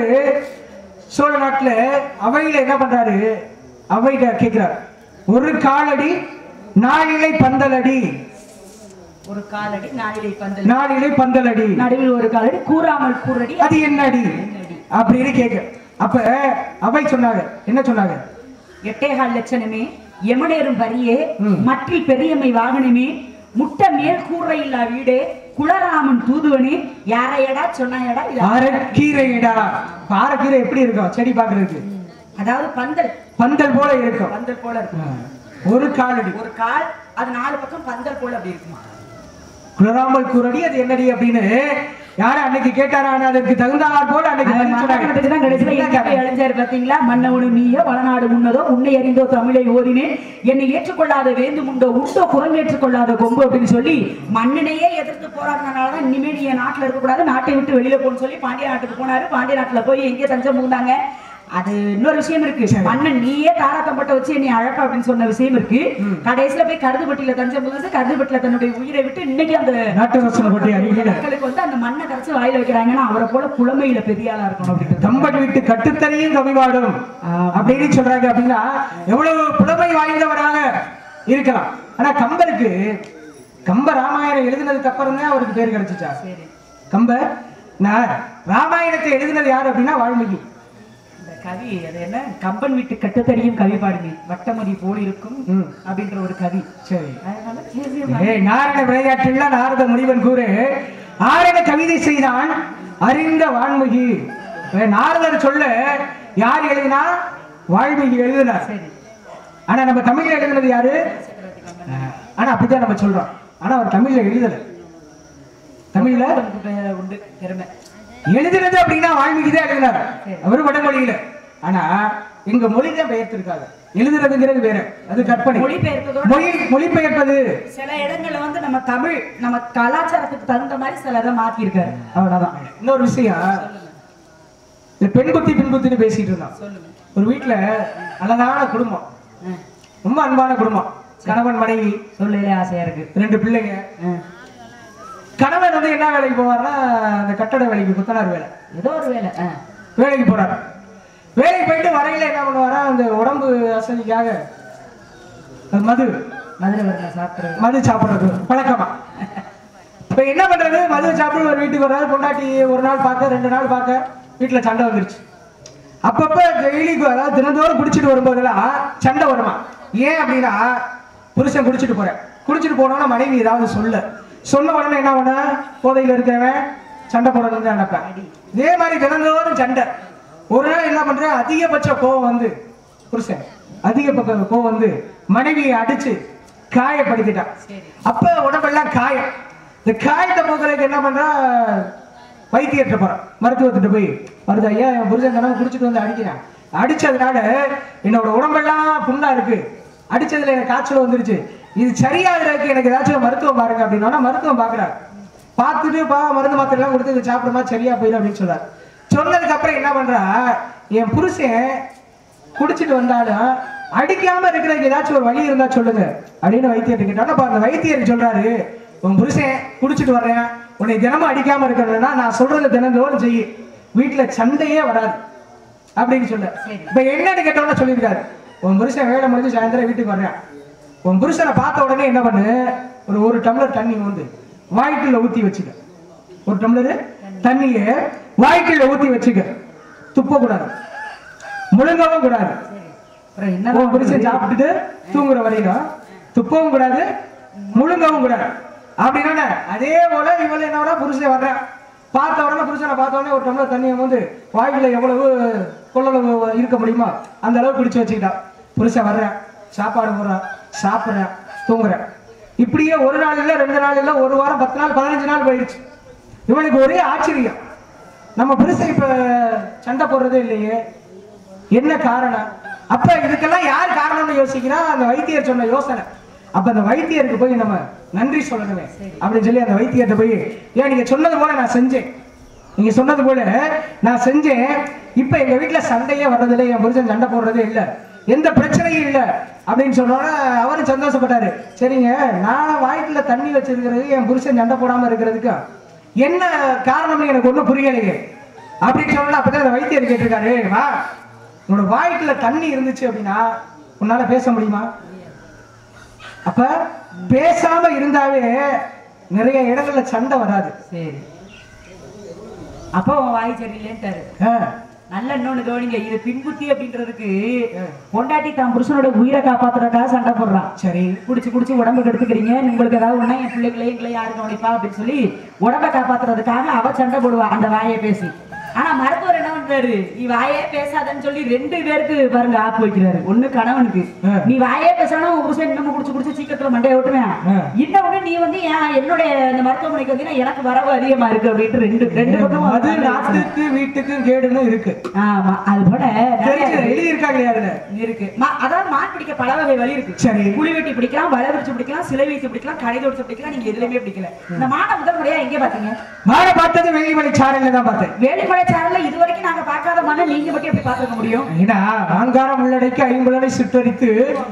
சோழ நாட்டுல அவையில என்ன பண்றாரு அவைகிட்ட கேட்கிறார் ஒரு காலடி நாளிலை பந்தலடி ஒரு காலடி நாளிலை பந்தல் நாளிலை பந்தலடி நடுவில் ஒரு காலடி கூறாமல் கூறடி அது என்னடி அப்படின்னு கேட்க அப்ப அவை சொன்னாங்க என்ன சொன்னாங்க எட்டேகால் லட்சணமே எமனேறும் வரியே ம். மற்றில் பெரியம்மை வாகனமே முட்டை மேல் கூரை இல்லா வீடே குலராமன் தூதுவனே யாரையடா சொன்னாயடா இது அரைக்கீரைடா பாறைக்கீரை எப்படி இருக்கும் செடி பாக்குறதுக்கு அதாவது பந்தல் பந்தல் போல இருக்கும் பந்தல் போல இருக்கும் ஒரு காலடி ஒரு கால் அது நாலு பக்கம் பந்தல் போல அப்படி இருக்குமா குளராமல் கூறடி அது என்னடி அப்படின்னு யாரும் அன்னைக்கு கேட்டாரா ஆனா அதற்கு தகுந்தாற் போல அன்னைக்கு அவன் பதில் சொன்னாங்க. மரணத்தை தான் கடைசியில என்ன எங்க போய் கதை? அழிஞ்சாரு பாத்தீங்களா மன்னவனு நீயோ வளநாடு முன்னதோ உன்னை அறிந்தோ தமிழை ஓதினேன் என்னை ஏற்றுக்கொள்ளாத வேந்து முண்டோ உண்டோ குரல் ஏற்றுக்கொள்ளாத கொம்பு அப்படின்னு சொல்லி மன்னனையே எதிர்த்து போராடினாலதான் இனிமேல் நீ என் நாட்டுல இருக்கக்கூடாது நாட்டை விட்டு வெளியில போன்னு சொல்லி பாண்டிய நாட்டுக்கு போனாரு பாண்டிய நாட்டுல போய் எங்கே தஞ்சம் புகுந்தாங்க அது இன்னொரு விஷயம் இருக்கு மன்னன் நீயே தாராத்தம்பட்ட வச்சு என்னை அழப்ப அப்படின்னு சொன்ன விஷயம் இருக்கு கடைசியில போய் கருதுபட்டியில தஞ்சம் புகுந்து கருதுபட்டில தன்னுடைய உயிரை விட்டு இன்னைக்கு அந்த நாட்டு ரசனை பற்றி அறிவியல மக்களுக்கு வந்து அந்த மண்ணை கரைச்சு வாயில வைக்கிறாங்கன்னா அவரை போல புலமையில பெரிய ஆளா இருக்கணும் அப்படின்னு தம்பன் வீட்டு கட்டுத்தறியும் கவிவாடும் அப்படின்னு சொல்றாங்க அப்படின்னா எவ்வளவு புலமை வாய்ந்தவராக இருக்கலாம் ஆனா கம்பருக்கு கம்ப ராமாயணம் எழுதினதுக்கு அப்புறம் தான் அவருக்கு பேர் கிடைச்சிச்சா சரி கம்ப நான் ராமாயணத்தை எழுதினது யாரு அப்படின்னா வால்மீகி இந்த கவி அது என்ன கம்பன் வீட்டு கட்டுத்தறியும் கவி பாடுமே வட்டமதி போல் இருக்கும் ம். அப்படின்ற ஒரு கவி சரி அதனால சரி, ஏய் நாரண விளையாட்டுல நாரத முனிவன் கூறு ஆரண கவிதை செய்தான் அறிந்த வான்மிகி ஏய், நாரதர் சொல்ல யார் எழுதினா வால்மீகி எழுதினார் சரி ஆனா நம்ம தமிழ்ல எழுதுனது யாரு ஆனா அப்படிதான் நம்ம சொல்றோம் ஆனா அவர் தமிழ்ல எழுதல தமிழ்ல நமக்கு பெ- உண்டு திறமை எழுதுனது அப்படின்னா வால்மீகி தான் எழுதினார் அவர் வடமொழியில ஆனா எங்க மொழி தான் பெயர்த்திருக்காங்க எழுதுறதுங்கிறது வேற அது கற்பனை மொழிபெயர்த்ததோட மொழி மொழிபெயர்ப்பது சில இடங்கள்ல வந்து நம்ம தமிழ் நம்ம கலாச்சாரத்துக்கு தகுந்த மாதிரி சில இதை மாத்திருக்காரு அவ்வளவுதான் இன்னொரு விஷயம் இந்த பெண் புத்தி பெண் புத்தின்னு பேசிட்டு இருந்தான் சொல்லுங்க ஒரு வீட்டுல அழகான குடும்பம் ஆ, ரொம்ப அன்பான குடும்பம் கணவன் மனைவி சொல்லலே ஆசையா இருக்கு ரெண்டு பிள்ளைங்க ஆ, கணவன் வந்து என்ன வேலைக்கு போவார்னா அந்த கட்டட வேலைக்கு குத்தனார் வேலை ஏதோ ஒரு வேலை ஆ, வேலைக்கு போறாரு வேலைக்கு போயிட்டு வரையில என்ன பண்ணுவாரா அந்த உடம்பு அசதிக்காக அது மது மதுரை வரல சாப்பிடுறது மது சாப்பிடுறது பழக்கமா இப்ப என்ன பண்றது மது சாப்பிட்டு ஒரு வீட்டுக்கு வர்றாரு பொண்டாட்டி ஒரு நாள் பார்க்க ரெண்டு நாள் பார்க்க வீட்டுல சண்டை வந்துருச்சு அப்பப்ப டெய்லிக்கு அதாவது தினந்தோறும் குடிச்சிட்டு வரும்போதெல்லாம் சண்டை வருமா ஏன் அப்படின்னா புருஷன் குடிச்சிட்டு போறேன் குடிச்சிட்டு போனோம்னா மனைவி ஏதாவது சொல்ல சொன்ன உடனே என்ன பண்ண போதையில இருக்கவன் சண்டை போடணும்னு தான் நினைப்பேன் இதே மாதிரி தினந்தோறும் சண்டை ஒரு நாள் என்ன பண்றேன் அதிகபட்ச கோவம் வந்து புருஷன் அதிகபட்ச கோவம் வந்து மனைவியை அடிச்சு காயப்படுத்திட்டான் அப்ப உடம்பெல்லாம் காயம் இந்த காயத்தை போக்குறதுக்கு என்ன பண்றா வைத்தியர்கிட்ட போறான் மருத்துவத்திட்ட போய் மருத்துவ ஐயா என் புருஷன் கனவு குடிச்சிட்டு வந்து அடிக்கிறான் அடிச்சதுனால என்னோட உடம்பெல்லாம் புண்ணா இருக்கு அடிச்சதுல எனக்கு காய்ச்சல் வந்துருச்சு இது சரியாகிறதுக்கு எனக்கு ஏதாச்சும் மருத்துவம் பாருங்க அப்படின்னா மருத்துவம் பார்க்குறாரு பார்த்துட்டு பா மருந்து மாத்திரை எல்லாம் கொடுத்து இது சாப்பிடுமா சரியா போயிடும் அப்படின்னு சொல்றாரு சொன்னதுக்கு அப்புறம் என்ன பண்றா என் புருஷன் குடிச்சிட்டு வந்தாலும் அடிக்காம இருக்கிறதுக்கு ஏதாச்சும் ஒரு வழி இருந்தா சொல்லுங்க அப்படின்னு வைத்தியர்கிட்ட கேட்டா அப்ப அந்த வைத்தியர் சொல்றாரு உன் புருஷன் குடிச்சிட்டு வர்றேன் உன்னை தினமும் அடிக்காம இருக்கிறதுனா நான் சொல்றத தினந்தோறும் செய்யு வீட்டுல சண்டையே வராது அப்படின்னு சொல்ல இப்ப என்னன்னு கேட்டோம்னா சொல்லியிருக்காரு உன் புருஷன் வேலை முடிஞ்சு சாயந்தரம் வீட்டுக்கு வர்றேன் உன் புருஷனை பார்த்த உடனே என்ன பண்ணு ஒரு ஒரு டம்ளர் தண்ணி வந்து வாய்க்குள்ள ஊத்தி வச்சுக்க ஒரு டம்ளர் தண்ணியை வாய்க்குள்ள ஊத்தி வச்சுக்க துப்ப கூடாது முழுங்கவும் கூடாது அப்புறம் என்ன உன் புருஷன் சாப்பிட்டுட்டு தூங்குற வரைக்கும் துப்பவும் கூடாது முழுங்கவும் கூடாது அப்படின்னா அதே போல இவள என்ன பண்ணா புருஷன் வர்றேன் பார்த்த உடனே புருஷனை பார்த்த உடனே ஒரு டம்ளர் தண்ணியை வந்து வாய்க்குள்ள எவ்வளவு கொள்ளளவு இருக்க முடியுமோ அந்த அளவு பிடிச்சு வச்சுக்கிட்டான் புருஷன் வர்றேன் சாப்பாடு போடுறான் சாப்பிட்றேன் தூங்குறேன் இப்படியே ஒரு நாள் இல்லை ரெண்டு நாள் இல்லை ஒரு வாரம் பத்து நாள் பதினஞ்சு நாள் போயிடுச்சு இவனுக்கு ஒரே ஆச்சரியம் நம்ம புருஷன் இப்ப சண்டை போடுறதே இல்லையே என்ன காரணம் அப்ப இதுக்கெல்லாம் யார் காரணம்னு யோசிக்கிறா அந்த வைத்தியர் சொன்ன யோசனை அப்ப அந்த வைத்தியருக்கு போய் நம்ம நன்றி சொல்லணுமே அப்படின்னு சொல்லி அந்த வைத்தியர்கிட்ட போய் ஏன் நீங்க சொன்னது போல நான் செஞ்சேன் நீங்க சொன்னது போல நான் செஞ்சேன் இப்ப எங்க வீட்டுல சண்டையே வர்றதில்லை என் புருஷன் சண்டை போடுறதே இல்ல எந்த பிரச்சனையும் இல்ல அப்படின்னு சொன்னோட அவரும் சந்தோஷப்பட்டாரு சரிங்க நான் வாய்க்குள்ள தண்ணி வச்சிருக்கிறது என் புருஷன் சண்டை போடாம இருக்கிறதுக்கு என்ன காரணம்னு எனக்கு ஒண்ணும் புரியலையே அப்படின்னு சொன்னா அப்பதான் அந்த வைத்தியர் கேட்டிருக்காரு வா உன்னோட வாய்க்குள்ள தண்ணி இருந்துச்சு அப்படின்னா உன்னால பேச முடியுமா அப்ப பேசாம இருந்தாவே நிறைய இடங்கள்ல சண்டை வராது சரி அப்போ உன் வாய் சரியில்லைன்ட்டாரு ஆ, நல்ல இன்னொன்னு கவனிங்க இது பின்புத்தி அப்படின்றதுக்கு பொண்டாட்டி தான் புருஷனோட உயிரை காப்பாத்துறதுக்காக சண்டை போடுறான் சரி குடிச்சு குடிச்சு உடம்பு கெடுத்துக்கிறீங்க உங்களுக்கு ஏதாவது ஒண்ணா என் பிள்ளைகளையும் எங்களையும் யாரு கவனிப்பா அப்படின்னு சொல்லி உடம்ப காப்பாத்துறதுக்காக அவ சண்டை போடுவா அந்த வாயை பேசி ஆனா மருத்துவர் என்ன பண்றாரு நீ வாயே பேசாதன்னு சொல்லி ரெண்டு பேருக்கு பாருங்க ஆப்பு வைக்கிறாரு ஒண்ணு கணவனுக்கு ஆ. நீ வாயே பேசாலும் உன் புருஷன் இன்னமும் குடிச்சு குடிச்சு சீக்கிரத்துல மண்டைய விட்டுவேன் ஆ. இன்னொன்னு நீ வந்து ஏன் என்னுடைய இந்த மருத்துவமனைக்கு வந்தீங்கன்னா எனக்கு வரவு அதிகமா இருக்கு அப்படின்ட்டு ரெண்டு ரெண்டு பக்கமும் அது அது நாட்டுக்கு வீட்டுக்கும் கேடுன்னு இருக்கு ஆமா அது போல நிறைய தெரிஞ்சு எழுதி இருக்காங்க இல்லையா அதுல இருக்கு மா- அதாவது மான் பிடிக்க பல வகை வழி இருக்கு சரி. குழி வெட்டி பிடிக்கலாம் வலை விரிச்சு பிடிக்கலாம் சிலை வைத்து பிடிக்கலாம் கடையில் வச்சு பிடிக்கலாம் நீங்க எதுலயுமே பிடிக்கல இந்த மானை முதல் முறையா எங்க பாத்தீங்க மாற பார்த்தது வெள்ளிமலை சாரல்ல தான் பார்த்தேன் வேலிமலை சேனல்ல இது வரைக்கும் நாங்க பார்க்காத மண்ணை நீங்க மட்டும் எப்படி பாத்துக்க முடியும் ஏன்னா ஆங்காரம் உள்ளடைக்கு ஐம்புலனை சுட்டரித்து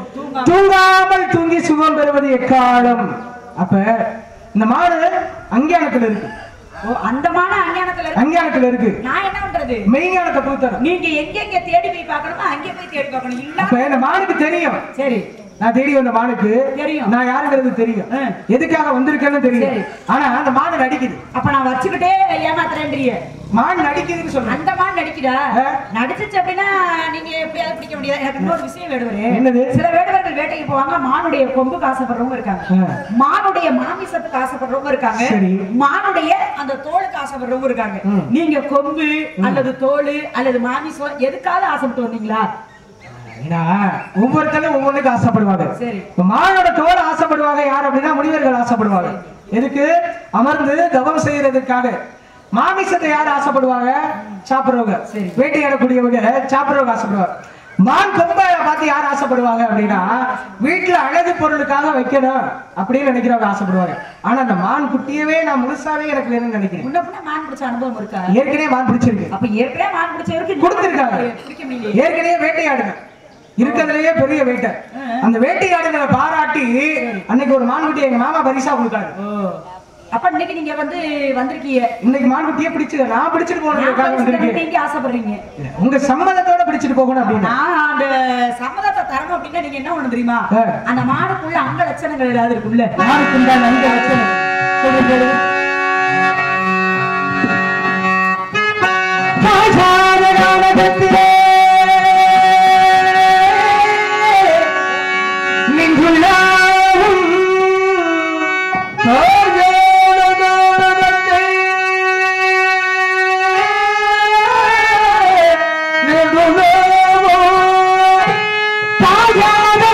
தூங்காமல் தூங்கி சுகம் பெறுவது எக்காலம் அப்ப இந்த மாடு அஞ்ஞானத்துல இருக்கு ஓ அந்த மானை அஞ்ஞானத்துல இருக்கு அஞ்ஞானத்துல இருக்கு நான் என்ன பண்றது மெய்ஞானத்தை பூத்தரும் நீங்க எங்க எங்க தேடி போய் பார்க்கணுமோ அங்கே போய் தேடி பார்க்கணும் இல்ல அப்ப இந்த மானுக்கு தெரியும் சரி நான் தேடி வந்த மானுக்கு தெரியும். நான் யாருங்கிறது தெரியும் ஆ. எதுக்காக வந்திருக்கேன்னு தெரியும் சரி. ஆனா அந்த மாடு நடிக்குது அப்ப நான் வச்சுக்கிட்டே ஏமாத்துறேன்றீங்க மான் நடிக்குதுன்னு சொல்றேன் அந்த மான் நடிக்குதா ஆ. நடிச்சிச்சு அப்படின்னா நீங்க எப்படியாவது பிடிக்க முடியாது எனக்கு இன்னொரு விஷயம் வேடுவரே என்னது? சில வேடுவர்கள் வேட்டைக்கு போவாங்க மானுடைய கொம்புக்கு ஆசைப்படுறவங்க இருக்காங்க ஆ. மானுடைய மாமிசத்துக்கு ஆசைப்படுறவங்க இருக்காங்க சரி. மானுடைய அந்த தோலுக்கு ஆசைப்படுறவங்க இருக்காங்க ம். நீங்க கொம்பு அல்லது தோல் அல்லது மாமிசம் எதுக்காவது ஆசைப்பட்டு வந்தீங்களா ஏன்னா ஒவ்வொருத்தரும் ஒவ்வொன்றுக்கு ஆசைப்படுவாங்க சரி. இப்ப மானோட தோல் ஆசைப்படுவாங்க யார் அப்படின்னா முனிவர்கள் ஆசைப்படுவாங்க எதுக்கு அமர்ந்து தவம் செய்யறதுக்காக மாமிசத்தை யார் ஆசைப்படுவாங்க சாப்பிடுறவங்க சரி. வேட்டையாடக்கூடியவங்க சாப்பிடுறவங்க ஆசைப்படுவாங்க மான் கொம்பை பார்த்து யார் ஆசைப்படுவாங்க அப்படின்னா வீட்டுல அழகு பொருளுக்காக வைக்கணும் அப்படின்னு நினைக்கிறவங்க ஆசைப்படுவாங்க ஆனா அந்த மான் குட்டியவே நான் முழுசாவே எனக்கு வேணும்னு நினைக்கிறேன் முன்ன பின்ன மான் பிடிச்ச அனுபவம் இருக்கா ஏற்கனவே மான் பிடிச்சிருக்கு அப்ப ஏற்கனவே மான் பிடிச்சவருக்கு கொடுத்திருக்காங்க. பிடிக்க முடியலையே ஏற்கனவே வேட்டையாடுங்க இருக்கிறதுலயே பெரிய வேட்டை அந்த வேட்டையாடுங்களை பாராட்டி அன்னைக்கு ஒரு மான்குட்டி எங்க மாமா பரிசா கொடுத்தாரு ஓ அப்ப இன்னைக்கு நீங்க வந்து வந்திருக்கீங்க இன்னைக்கு மான்குட்டியே பிடிச்சது நான் பிடிச்சிட்டு நான் போனதுக்காக பரிசு வந்திருக்கேன் தரணும்னு நீங்க ஆசைப்படுறீங்க உங்க சம்மதத்தோட பிடிச்சிட்டு போகணும் அப்படின்னு நான் அந்த சம்மதத்தை தரணும் அப்படின்னா நீங்க என்ன ஒண்ணு தெரியுமா ஆ. அந்த மாடுக்குள்ள அங்க லட்சணங்கள் ஏதாவது இருக்குல்ல மானுக்கு உண்டான அந்த லட்சணம் சொல்லுங்க, சொல்லுங்க. பாசார கானகத்திலே நின்றுள்ளாவும் தோழோடு தோழகத்தை நின்றுள்ளாவும் பாசார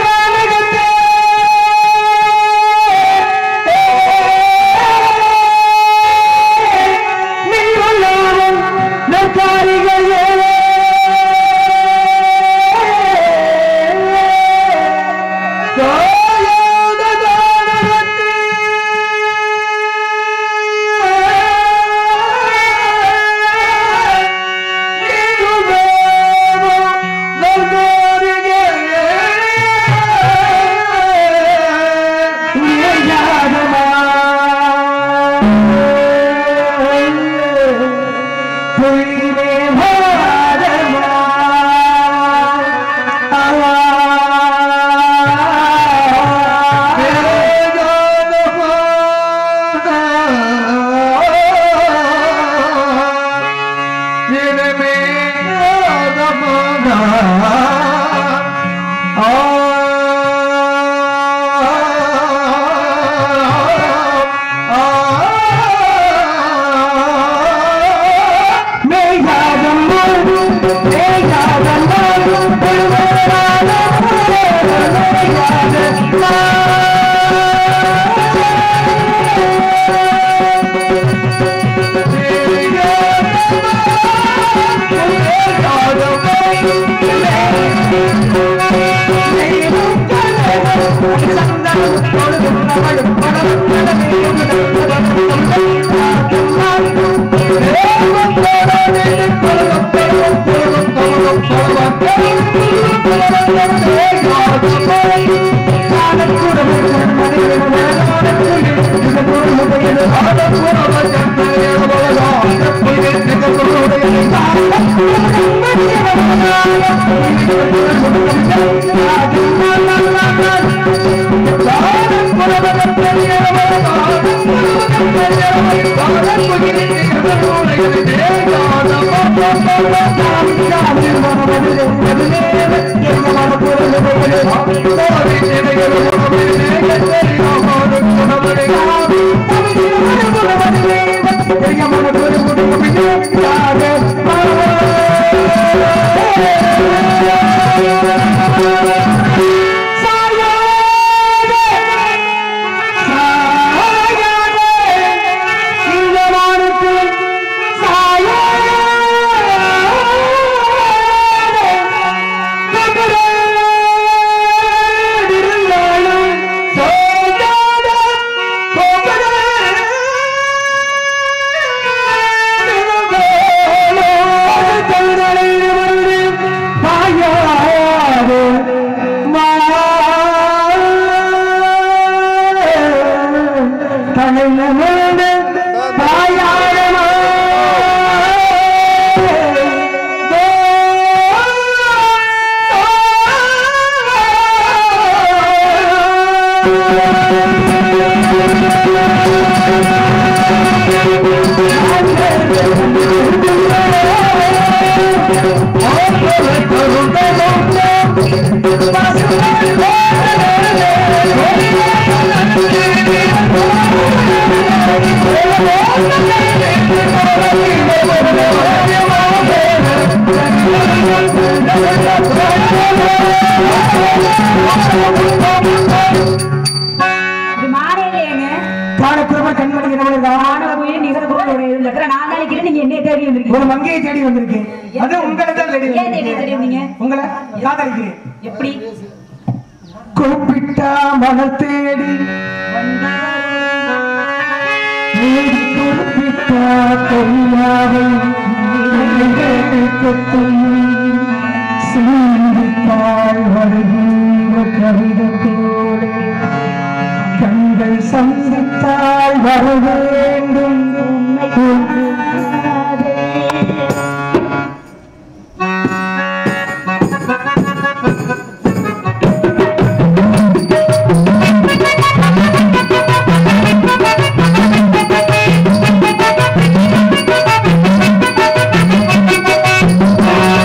கானகத்தே நின்றுள்ளாவும் நற்காரிகள் ஏழே இது மாறேங்க காலப்புறமா கண்மணி என்ன ஆன போய் நிகர போய் இருந்துக்கிற நான் நினைக்கிறேன் நீங்க என்ன தேடி வந்திருக்கீங்க ஒரு மங்கையை தேடி வந்திருக்கேன் அது உங்களை தான் தேடி ஏன் தேடி தேடி வந்தீங்க உங்களை காதலிக்கிறேன் எப்படி கூப்பிட்டா மனம் தேடி தேடி கூப்பிட்டா கொல்லாவை கொத்தும் சிந்தித்தாள் வருகின்ற கவிதத்தோடு கண்கள் சந்தித்தால் வர வேண்டும் ஆ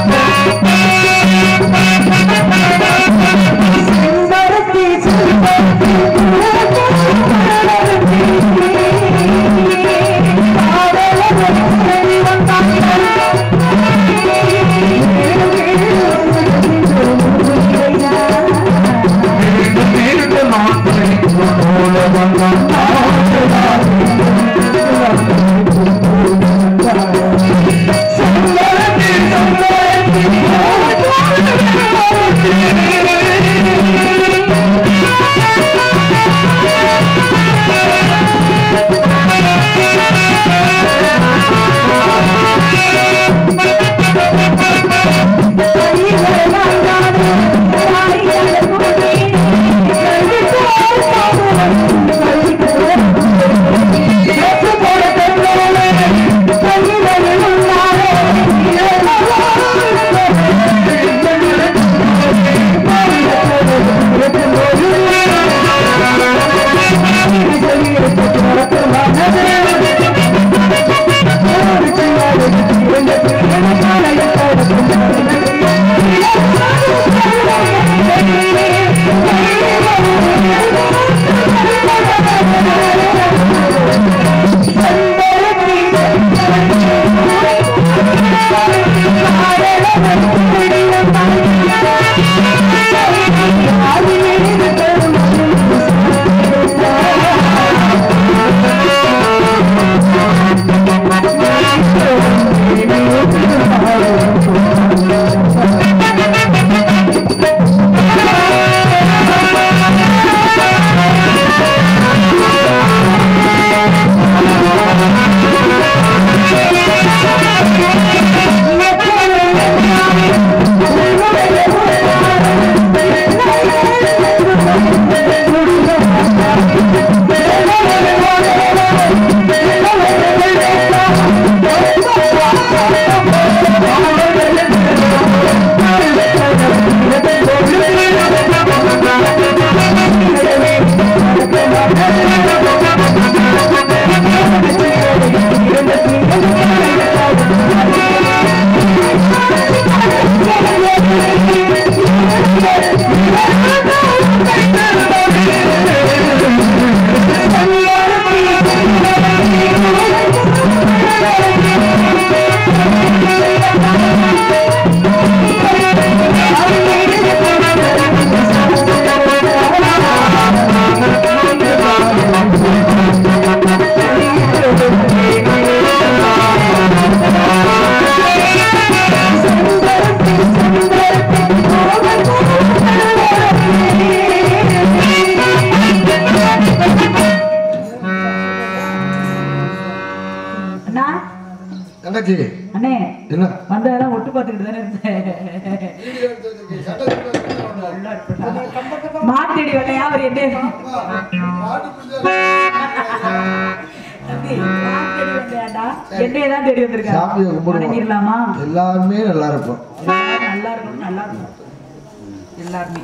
அண்ணா தங்கச்சி அண்ணே என்ன வந்ததெல்லாம் ஒட்டு பார்த்துக்கிட்டு தானே இருந்தேன் மாத்தடி வேலையா அவர் என்ன தம்பி, மாத்தடி வேலையாடா? என்னைய தான் தேடி வந்திருக்காரு. சாமியை கும்பிடுவோம். வணங்கிடலாமா? எல்லாருமே நல்லா இருப்போம் எல்லாரும் நல்லா இருக்கணும், நல்லா இருக்கணும். எல்லாருமே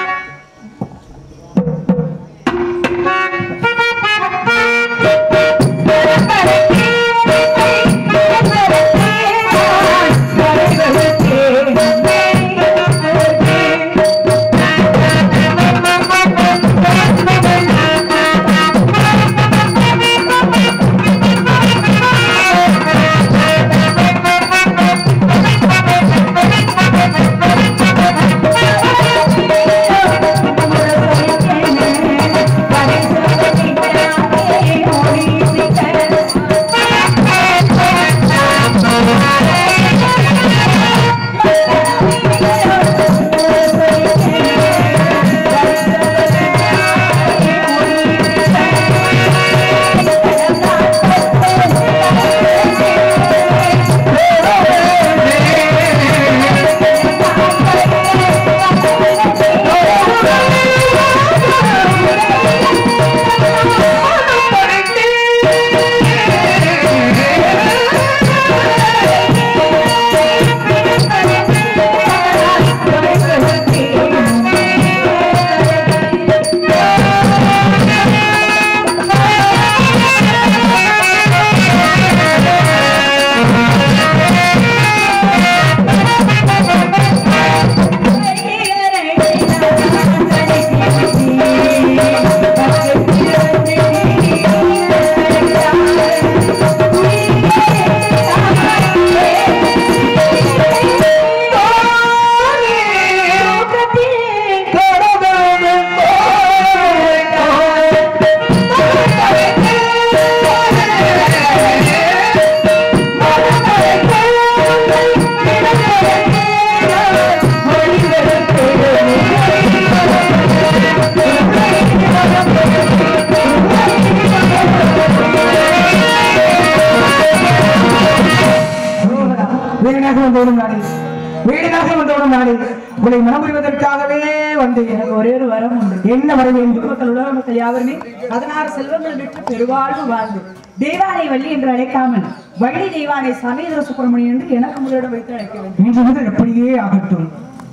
வீணாக வந்தோடும் நாடி வீணாக வந்தோடும் நாடி உங்களை மனமுறிவதற்காகவே வந்தேன் எனக்கு ஒரே ஒரு வரம் உண்டு என்ன வர வேண்டும் மக்கள் உலக மக்கள் யாவருமே பதினாறு செல்வங்கள் விட்டு பெருவாழ்வு வாழ்ந்து தெய்வானை வள்ளி என்று அழைக்காமல் வள்ளி தெய்வானை சமீதர சுப்பிரமணியன் என்று எனக்கு முதலிடம் வைத்து அழைக்க வேண்டும் இன்று முதல் எப்படியே ஆகட்டும்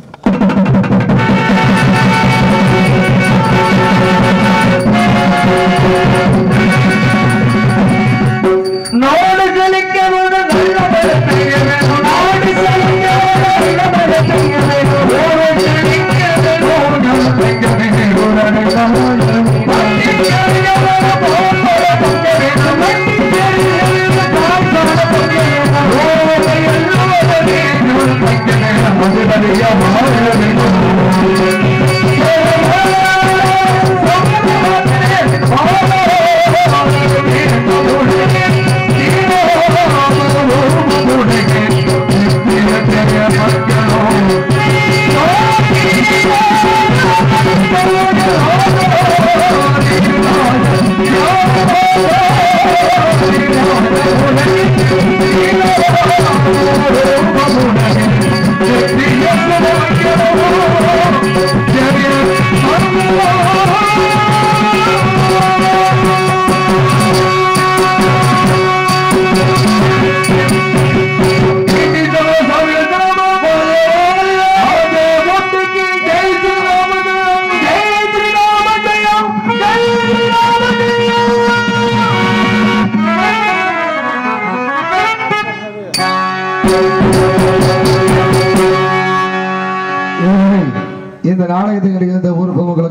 நாடு செழிக்க ஒரு நல்ல மழை வேணும். நாடு செழிக்க ஒரு நல்ல மழை பெய்ய வேணும். நாடு செழிக்க ஒரு நல்ல மழை வேணும். நாடு செழிக்க வண்டி செழிக்க ஒரு போர்மழை பொங்க வேணும். வண்டி செழிக்க ஒரு காற்றால பொங்க வேணும். ஓ, எல்லோரும் வேண்டும். இந்த நாடகத்தை கிடைக்கிற ஊர் பொதுமக்களுக்கு